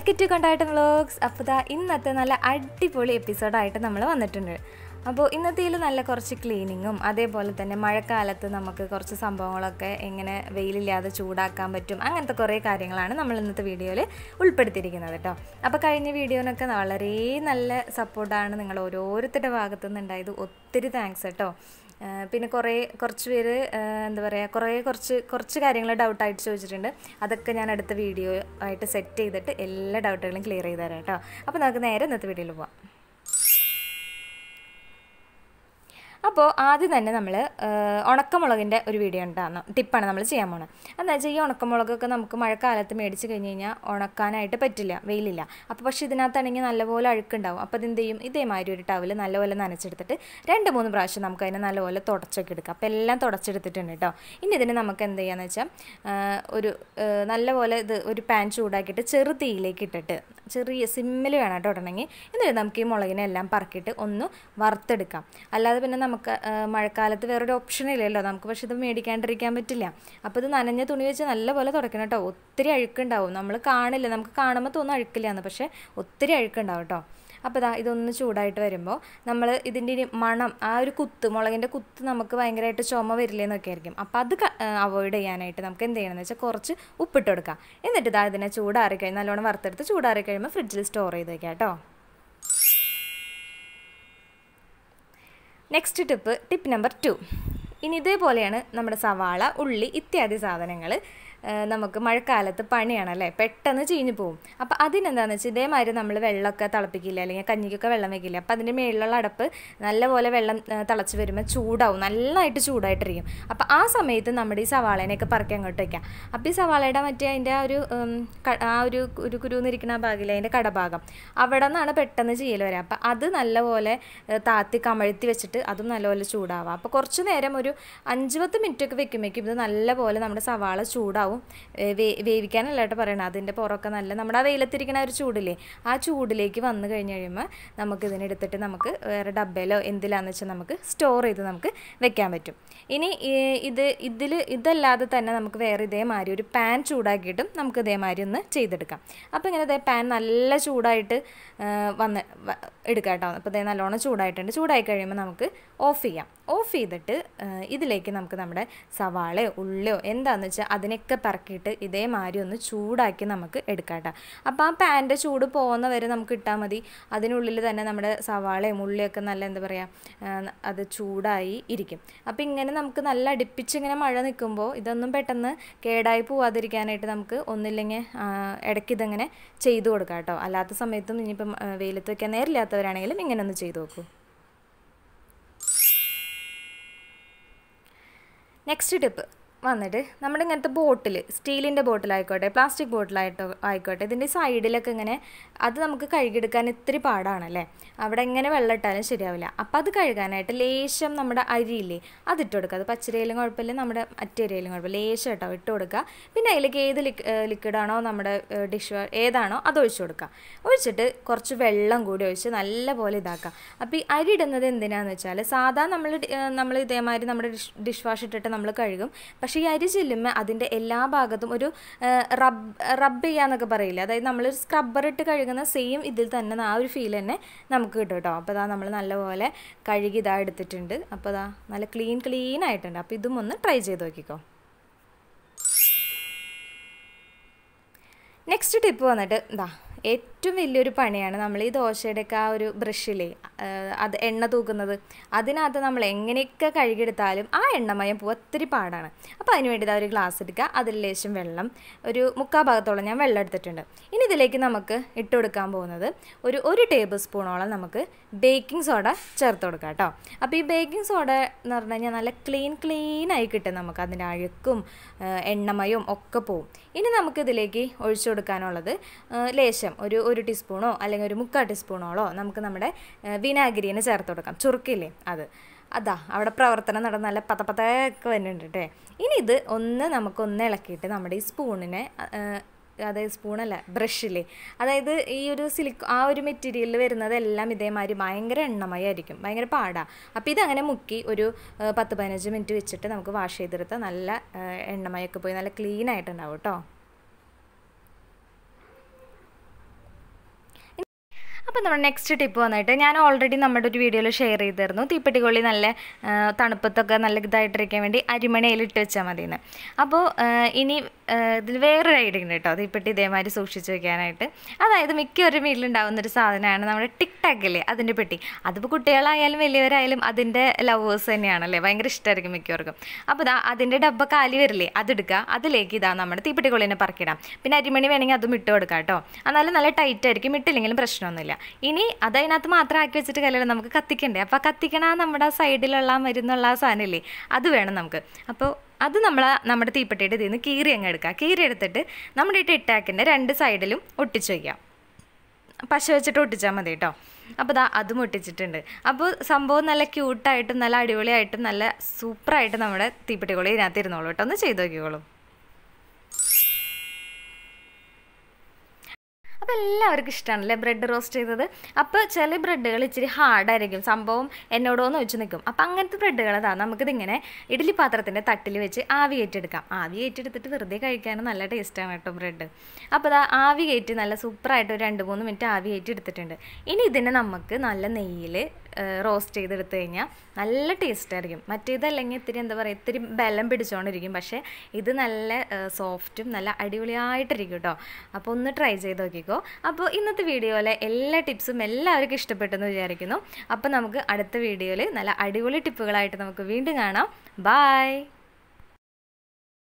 welcome to കൊണ്ടായിട്ട് vlogs അപ്പോൾ ദാ ഇന്നത്തെ നല്ല അടിപൊളി എപ്പിസോഡായിട്ട് നമ്മൾ വന്നിട്ടുണ്ട് അപ്പോൾ ഇന്നത്തേൽ നല്ല കുറച്ച് ക്ലീനിങ്ങും അതേപോലെ തന്നെ മഴക്കാലത്ത് നമുക്ക് കുറച്ച് സംഭവങ്ങളൊക്കെ എങ്ങനെ വെയിലില്ലാതെ ചൂടാക്കാൻ പറ്റും അങ്ങനത്തെ കുറേ കാര്യങ്ങളാണ് നമ്മൾ ഇന്നത്തെ വീഡിയോയിൽ ഉൾപ്പെടുത്തിയിരിക്കുന്നത് കേട്ടോ അപ്പോൾ കഴിഞ്ഞ വീഡിയോനൊക്കെ വളരെ നല്ല സപ്പോർട്ടാണ് നിങ്ങൾ ഓരോരുത്തരുടെ ഭാഗത്തു നിന്നുണ്ടായത് ഒത്തിരി താങ്ക്സ് കേട്ടോ ആ, പിന്നെ കുറേ കുറച്ച് പേര് ആ, എന്താ പറയുക കുറേ കുറച്ച് കുറച്ച് കാര്യങ്ങൾ ഡൗട്ടായിട്ട് ചോദിച്ചിട്ടുണ്ട് അതൊക്കെ ഞാൻ അടുത്ത വീഡിയോ ആയിട്ട് സെറ്റ് ചെയ്തിട്ട് എല്ലാ ഡൗട്ടുകളും ക്ലിയർ ചെയ്ത് തരാം കേട്ടോ അപ്പോൾ നമുക്ക് നേരെ ഇന്നത്തെ വീഡിയോയിൽ പോവാം അപ്പോൾ ആദ്യം തന്നെ നമ്മൾ ഉണക്കമുളകിൻ്റെ ഒരു വീഡിയോ ഉണ്ടാകുന്നു ടിപ്പാണ് നമ്മൾ ചെയ്യാൻ പോണത് എന്താ വെച്ചാൽ ഈ ഉണക്കമുളകൊക്കെ നമുക്ക് മഴക്കാലത്ത് മേടിച്ച് കഴിഞ്ഞ് കഴിഞ്ഞാൽ ഉണക്കാനായിട്ട് പറ്റില്ല വെയിലില്ല അപ്പോൾ പക്ഷേ ഇതിനകത്താണെങ്കിൽ നല്ലപോലെ അഴുക്കുണ്ടാവും അപ്പോൾ അതെന്ത് ചെയ്യും ഇതേമാതിരി ഒരു ടവൽ നല്ലപോലെ നനച്ചെടുത്തിട്ട് രണ്ട് മൂന്ന് പ്രാവശ്യം നമുക്ക് അതിനെ നല്ലപോലെ തുടച്ചൊക്കെ എടുക്കാം അപ്പോൾ എല്ലാം തുടച്ചെടുത്തിട്ടുണ്ട് കേട്ടോ ഇനി ഇതിന് നമുക്ക് എന്ത് ചെയ്യാന്ന് വെച്ചാൽ ഒരു ആ, നല്ലപോലെ ഇത് ഒരു പാൻ ചൂടാക്കിയിട്ട് ചെറു തീയിലേക്ക് ഇട്ടിട്ട് ചെറിയ സിമ്മിൽ വേണം കേട്ടോ ഇടണമെങ്കിൽ എന്നിട്ട് നമുക്ക് ഈ മുളകിനെ എല്ലാം പറക്കിയിട്ട് ഒന്ന് വറുത്തെടുക്കാം അല്ലാതെ പിന്നെ നമുക്ക് ആ, മഴക്കാലത്ത് വേറൊരു ഓപ്ഷൻ ഇല്ലല്ലോ നമുക്ക് പക്ഷെ ഇത് മേടിക്കാണ്ടിരിക്കാൻ പറ്റില്ല അപ്പോൾ ഇത് നനഞ്ഞ തുണി വെച്ച് നല്ലപോലെ തുടയ്ക്കണം കേട്ടോ ഒത്തിരി അഴുക്കുണ്ടാവും നമ്മൾ കാണില്ല നമുക്ക് കാണുമ്പോൾ തോന്നും അഴുക്കില്ലാന്ന് പക്ഷേ ഒത്തിരി അഴുക്കുണ്ടാവും കേട്ടോ അപ്പോൾ ഇതാ ഇതൊന്ന് ചൂടായിട്ട് വരുമ്പോൾ നമ്മൾ ഇതിൻ്റെ ഇനി മണം ആ ഒരു കുത്ത് മുളകിൻ്റെ കുത്ത് നമുക്ക് ഭയങ്കരമായിട്ട് ചുമ വരില്ലേന്നൊക്കെ ആയിരിക്കും അപ്പോൾ അത് അവോയ്ഡ് ചെയ്യാനായിട്ട് നമുക്ക് എന്ത് ചെയ്യണമെന്ന് വെച്ചാൽ കുറച്ച് ഉപ്പിട്ട് കൊടുക്കാം എന്നിട്ട് ഇതാ ഇതിനെ ചൂടാറി കഴിഞ്ഞ് നല്ലോണം വറുത്തെടുത്ത് ചൂടാറി കഴിയുമ്പോൾ ഫ്രിഡ്ജിൽ സ്റ്റോർ ചെയ്ത് വെക്കാം കേട്ടോ next tip tip number two ഇനി ഇതേപോലെയാണ് നമ്മുടെ സവാള ഉള്ളി ഇത്യാദി സാധനങ്ങൾ നമുക്ക് മഴക്കാലത്ത് പണിയാണല്ലേ പെട്ടെന്ന് ചീഞ്ഞു പോകും അപ്പോൾ അതിനെന്താണെന്ന് വെച്ചാൽ ഇതേമാതിരി നമ്മൾ വെള്ളമൊക്കെ തിളപ്പിക്കില്ല അല്ലെങ്കിൽ കഞ്ഞിക്കൊക്കെ വെള്ളം വെക്കില്ല അപ്പോൾ അതിൻ്റെ മേളിലുള്ള അടപ്പ് നല്ലപോലെ വെള്ളം ആ, തിളച്ച് വരുമ്പോൾ ചൂടാവും നന്നായിട്ട് ചൂടായിട്ടിരിക്കും അപ്പോൾ ആ സമയത്ത് നമ്മുടെ ഈ സവാളേനെയൊക്കെ പറക്കി അങ്ങോട്ട് വയ്ക്കാം അപ്പോൾ ഈ സവാളയുടെ മറ്റേ അതിൻ്റെ ആ ഒരു ഉം, ക- ആ ഒരു ഒരു കുരുന്നിരിക്കുന്ന ആ ഭാഗമില്ല അതിൻ്റെ കടഭാഗം അവിടെ നിന്നാണ് പെട്ടെന്ന് ചെയ്യൽ വരിക അപ്പോൾ അത് നല്ലപോലെ ഏ, താത്തി കമഴ്ത്തി വെച്ചിട്ട് അതും നല്ലപോലെ ചൂടാവുക അപ്പോൾ കുറച്ച് നേരം ഒരു അഞ്ച് പത്ത് മിനിറ്റ് ഒക്കെ വെക്കുമ്പോഴേക്കും ഇത് നല്ലപോലെ നമ്മുടെ സവാള ചൂടാവും ഏ, വേ വേവിക്കാനല്ല കേട്ടോ പറയണത് അതിൻ്റെ പുറമൊക്കെ നല്ല നമ്മുടെ ആ വെയിലത്തിരിക്കുന്ന ആ ഒരു ചൂടില്ലേ ആ ചൂടിലേക്ക് വന്നു കഴിഞ്ഞ് കഴിയുമ്പോൾ നമുക്ക് ഇതിനെടുത്തിട്ട് നമുക്ക് വേറെ ഡബ്ബയിലോ എന്തിലാന്ന് വെച്ചാൽ നമുക്ക് സ്റ്റോർ ചെയ്ത് നമുക്ക് വെക്കാൻ പറ്റും ഇനി ഈ ഇത് ഇതിൽ ഇതല്ലാതെ തന്നെ നമുക്ക് വേറെ ഇതേമാതിരി ഒരു പാൻ ചൂടാക്കിയിട്ടും നമുക്ക് ഇതേമാതിരി ഒന്ന് ചെയ്തെടുക്കാം അപ്പോൾ ഇങ്ങനെ ഇതേ പാൻ നല്ല ചൂടായിട്ട് ആ, വന്ന് വ- എടുക്കാം കേട്ടോ അപ്പോൾ ഇതേ നല്ലോണം ചൂടായിട്ടുണ്ട് ചൂടായി കഴിയുമ്പോൾ നമുക്ക് ഓഫ് ചെയ്യാം ഓഫ് ചെയ്തിട്ട് ആ, ഇതിലേക്ക് നമുക്ക് നമ്മുടെ സവാളയോ ഉള്ളിയോ എന്താണെന്ന് വെച്ചാൽ അതിനൊക്കെ പറക്കിയിട്ട് ഇതേമാതിരി ഒന്ന് ചൂടാക്കി നമുക്ക് എടുക്കാം കേട്ടോ അപ്പോൾ ആ പാൻ്റെ ചൂട് പോകുന്ന വരെ നമുക്ക് ഇട്ടാൽ മതി അതിനുള്ളിൽ തന്നെ നമ്മുടെ സവാളയും ഉള്ളിയൊക്കെ നല്ല എന്താ പറയുക ആ, അത് ചൂടായി ഇരിക്കും അപ്പോൾ ഇങ്ങനെ നമുക്ക് നല്ല അടുപ്പിച്ച് ഇങ്ങനെ മഴ നിൽക്കുമ്പോൾ ഇതൊന്നും പെട്ടെന്ന് കേടായി പോവാതിരിക്കാനായിട്ട് നമുക്ക് ഒന്നില്ലെങ്കിൽ ആ, ഇടയ്ക്ക് ഇതങ്ങനെ ചെയ്തു കൊടുക്കാം കേട്ടോ അല്ലാത്ത സമയത്തും ഇനിയിപ്പം ആ, വെയിലത്ത് വയ്ക്കാൻ നേരില്ലാത്തവരാണെങ്കിലും ഇങ്ങനെ ഒന്ന് ചെയ്തു നോക്കൂ നെക്സ്റ്റ് ടിപ്പ് വന്നിട്ട് നമ്മുടെ ഇങ്ങനത്തെ ബോട്ടിൽ സ്റ്റീലിൻ്റെ ബോട്ടിലായിക്കോട്ടെ പ്ലാസ്റ്റിക് ബോട്ടിലായിട്ടോ ആയിക്കോട്ടെ ഇതിൻ്റെ സൈഡിലൊക്കെ ഇങ്ങനെ അത് നമുക്ക് കഴുകിയെടുക്കാൻ ഇത്തിരി പാടാണല്ലേ അവിടെ എങ്ങനെ വെള്ളം ഇട്ടാലും ശരിയാവില്ല അപ്പോൾ അത് കഴുകാനായിട്ട് ലേശം നമ്മുടെ അരിയില്ലേ അതിട്ട് കൊടുക്കുക അത് പച്ചരിയിലും കുഴപ്പമില്ല നമ്മുടെ മറ്റരിയിലും കുഴപ്പമില്ല ലേശം കേട്ടോ ഇട്ട് കൊടുക്കുക പിന്നെ അതിലേക്ക് ഏത് ലിക്വിഡാണോ നമ്മുടെ ഡിഷ് ഏതാണോ അത് ഒഴിച്ചു കൊടുക്കുക ഒഴിച്ചിട്ട് കുറച്ച് വെള്ളം കൂടി ഒഴിച്ച് നല്ലപോലെ ഇതാക്കുക അപ്പോൾ ഈ അരി ഇടുന്നത് എന്തിനാന്ന് വെച്ചാൽ സാധാ നമ്മൾ നമ്മൾ ഇതേമാതിരി നമ്മുടെ ഡിഷ് ഡിഷ് വാഷ് ഇട്ടിട്ട് നമ്മൾ കഴുകും പക്ഷേ ഈ അരി ചെല്ലുമ്പോൾ അതിൻ്റെ എല്ലാ ഭാഗത്തും ഒരു റബ്ബ് റബ്ബ് ചെയ്യാന്നൊക്കെ പറയില്ല അതായത് നമ്മൾ സ്ക്രബ്ബർ ഇട്ട് കഴുകുന്ന സെയിം ഇതിൽ തന്നെ ആ ഒരു ഫീൽ തന്നെ നമുക്ക് കിട്ടും കേട്ടോ അപ്പോൾ അതാ നമ്മൾ നല്ലപോലെ കഴുകി ഇതാ എടുത്തിട്ടുണ്ട് അപ്പോൾ അതാ നല്ല ക്ലീൻ ക്ലീൻ ആയിട്ടുണ്ട് അപ്പോൾ ഇതും ഒന്ന് ട്രൈ ചെയ്ത് നോക്കിക്കോ നെക്സ്റ്റ് ടിപ്പ് വന്നിട്ട് എന്താ ഏറ്റവും വലിയൊരു പണിയാണ് നമ്മൾ ഈ ദോശയുടെയൊക്കെ ആ ഒരു ബ്രഷിലേ അത് എണ്ണ തൂക്കുന്നത് അതിനകത്ത് നമ്മൾ എങ്ങനെയൊക്കെ കഴുകിയെടുത്താലും ആ എണ്ണമയം പോവാൻ ഒത്തിരി പാടാണ് അപ്പോൾ അതിന് വേണ്ടി ഇതാ ഒരു ഗ്ലാസ് എടുക്കുക അതിൽ ലേശം വെള്ളം ഒരു മുക്കാ ഭാഗത്തോളം ഞാൻ വെള്ളം എടുത്തിട്ടുണ്ട് ഇനി ഇതിലേക്ക് നമുക്ക് ഇട്ട് കൊടുക്കാൻ പോകുന്നത് ഒരു ഒരു ടേബിൾ സ്പൂണോളം നമുക്ക് ബേക്കിംഗ് സോഡ ചേർത്ത് കൊടുക്കാം കേട്ടോ അപ്പോൾ ഈ ബേക്കിംഗ് സോഡ എന്ന് പറഞ്ഞു കഴിഞ്ഞാൽ നല്ല ക്ലീൻ ക്ലീൻ ആയി കിട്ടും നമുക്ക് അതിൻ്റെ അഴുക്കും ആ, എണ്ണമയവും ഒക്കെ പോവും ഇനി നമുക്കിതിലേക്ക് ഒഴിച്ചു കൊടുക്കാനുള്ളത് ആ, ലേശം ഒരു ഒരു ടീസ്പൂണോ അല്ലെങ്കിൽ ഒരു മുക്കാൽ ടീസ്പൂണോളോ നമുക്ക് നമ്മുടെ ആ, വിനാഗിരിനെ ചേർത്ത് കൊടുക്കാം ചുറുക്കില്ലേ അത് അതാ അവിടെ പ്രവർത്തനം നടന്ന് നല്ല പതപ്പതൊക്കെ വരുന്നുണ്ട് കേട്ടോ ഇനി ഇത് ഒന്ന് നമുക്കൊന്ന് ഇളക്കിയിട്ട് നമ്മുടെ ഈ സ്പൂണിനെ ആ, അതായത് സ്പൂണല്ല ബ്രഷില്ലേ അതായത് ഈ ഒരു സിലിക്കോ ആ ഒരു മെറ്റീരിയലിൽ വരുന്നതെല്ലാം ഇതേമാതിരി ഭയങ്കര എണ്ണമയായിരിക്കും ഭയങ്കര പാടാണ് അപ്പോൾ ഇതങ്ങനെ മുക്കി ഒരു ആ, പത്ത് പതിനഞ്ച് മിനിറ്റ് വെച്ചിട്ട് നമുക്ക് വാഷ് ചെയ്തെടുത്താൽ നല്ല ആ, എണ്ണമയൊക്കെ പോയി നല്ല ക്ലീൻ ആയിട്ടുണ്ടാവും കേട്ടോ അപ്പോൾ നമ്മുടെ നെക്സ്റ്റ് ടിപ്പ് വന്നിട്ട് ഞാൻ ഓൾറെഡി നമ്മുടെ ഒരു വീഡിയോയിൽ ഷെയർ ചെയ്തിരുന്നു തീപ്പെട്ടിക്കൊള്ളി നല്ല ആ, തണുപ്പത്തൊക്കെ നല്ല ഇതായിട്ടിരിക്കാൻ വേണ്ടി അരിമണിയിൽ ഇട്ട് വെച്ചാൽ മതിയെന്ന് അപ്പോൾ ആ, ഇനി ആ, ഇതിൽ വേറൊരു ഐഡിയ ഉണ്ട് കേട്ടോ തീപ്പെട്ടി ഇതേമാതിരി സൂക്ഷിച്ച് വെക്കാനായിട്ട് അതായത് മിക്കവരും വീട്ടിലുണ്ടാവുന്ന ഒരു സാധനമാണ് നമ്മുടെ ടിക് ടാക്കില്ലേ അതിൻ്റെ പെട്ടി അതിപ്പോൾ കുട്ടികളായാലും വലിയവരായാലും അതിൻ്റെ ലവേഴ്സ് തന്നെയാണല്ലേ ഭയങ്കര ഇഷ്ടമായിരിക്കും മിക്കവർക്കും അപ്പോൾ ഇതാ അതിൻ്റെ ഡബ്ബ കാലി വരില്ലേ അതെടുക്കുക അതിലേക്ക് ഇതാ നമ്മുടെ തീപ്പെട്ടിക്കൊള്ളിനെ പറക്കിടാം പിന്നെ അരിമണി വേണമെങ്കിൽ അതും ഇട്ട് കൊടുക്കാം കേട്ടോ എന്നാലും നല്ല ടൈറ്റ് ആയിരിക്കും ഇട്ടില്ലെങ്കിലും പ്രശ്നമൊന്നുമില്ല ഇനി അത് അതിനകത്ത് മാത്രം ആക്കി വെച്ചിട്ട് കല്യാണം നമുക്ക് കത്തിക്കണ്ടേ അപ്പോൾ കത്തിക്കണ നമ്മുടെ സൈഡിലുള്ള ആ മരുന്നുള്ള ആ സാധനമില്ലേ അത് വേണം നമുക്ക് അപ്പോൾ അത് നമ്മൾ നമ്മുടെ തീപ്പെട്ടിയുടെ ഇതിൽ നിന്ന് കീറി അങ്ങ് എടുക്കുക കീറി എടുത്തിട്ട് നമ്മുടെ ഈ ടിട്ടാക്കിൻ്റെ രണ്ട് സൈഡിലും ഒട്ടിച്ച് വയ്ക്കാം പശ വെച്ചിട്ട് ഒട്ടിച്ചാൽ മതി കേട്ടോ അപ്പോൾ ദാ അതും ഒട്ടിച്ചിട്ടുണ്ട് അപ്പോൾ സംഭവം നല്ല ക്യൂട്ടായിട്ടും നല്ല അടിപൊളിയായിട്ടും നല്ല സൂപ്പറായിട്ട് നമ്മുടെ തീപ്പെട്ടിക്കോളി ഇതിനകത്ത് ഇരുന്നോളൂ കേട്ടോ ഒന്ന് ചെയ്ത് നോക്കിക്കോളൂ അപ്പോൾ എല്ലാവർക്കും ഇഷ്ടമാണല്ലേ ബ്രെഡ് റോസ്റ്റ് ചെയ്തത് അപ്പോൾ ചില ബ്രെഡുകൾ ഇച്ചിരി ഹാർഡായിരിക്കും സംഭവം എന്നോടോന്ന് വെച്ച് നിൽക്കും അപ്പോൾ അങ്ങനത്തെ ബ്രെഡുകൾ അതാ നമുക്കിതിങ്ങനെ ഇഡ്ഡലി പാത്രത്തിൻ്റെ തട്ടിൽ വെച്ച് ആവി കയറ്റെടുക്കാം ആവി കയറ്റെടുത്തിട്ട് വെറുതെ കഴിക്കാനും നല്ല ടേസ്റ്റാണ് കേട്ടോ ബ്രെഡ് അപ്പോൾ അതാ ആവി കയറ്റി നല്ല സൂപ്പറായിട്ട് ഒരു രണ്ട് മൂന്ന് മിനിറ്റ് ആവി കയറ്റി എടുത്തിട്ടുണ്ട് ഇനി ഇതിനെ നമുക്ക് നല്ല നെയ്യിൽ റോസ്റ്റ് ചെയ്തെടുത്ത് കഴിഞ്ഞാൽ നല്ല ടേസ്റ്റ് ആയിരിക്കും മറ്റേതല്ലെങ്കിൽ ഇത്തിരി എന്താ പറയുക ഇത്തിരി ബലം പിടിച്ചുകൊണ്ടിരിക്കും പക്ഷേ ഇത് നല്ല സോഫ്റ്റും നല്ല അടിപൊളിയായിട്ടിരിക്കും കേട്ടോ അപ്പോൾ ഒന്ന് ട്രൈ ചെയ്ത് നോക്കിക്കോ അപ്പോൾ ഇന്നത്തെ വീഡിയോയിലെ എല്ലാ ടിപ്സും എല്ലാവർക്കും ഇഷ്ടപ്പെട്ടെന്ന് വിചാരിക്കുന്നു അപ്പോൾ നമുക്ക് അടുത്ത വീഡിയോയിൽ നല്ല അടിപൊളി ടിപ്പുകളായിട്ട് നമുക്ക് വീണ്ടും കാണാം ബായ്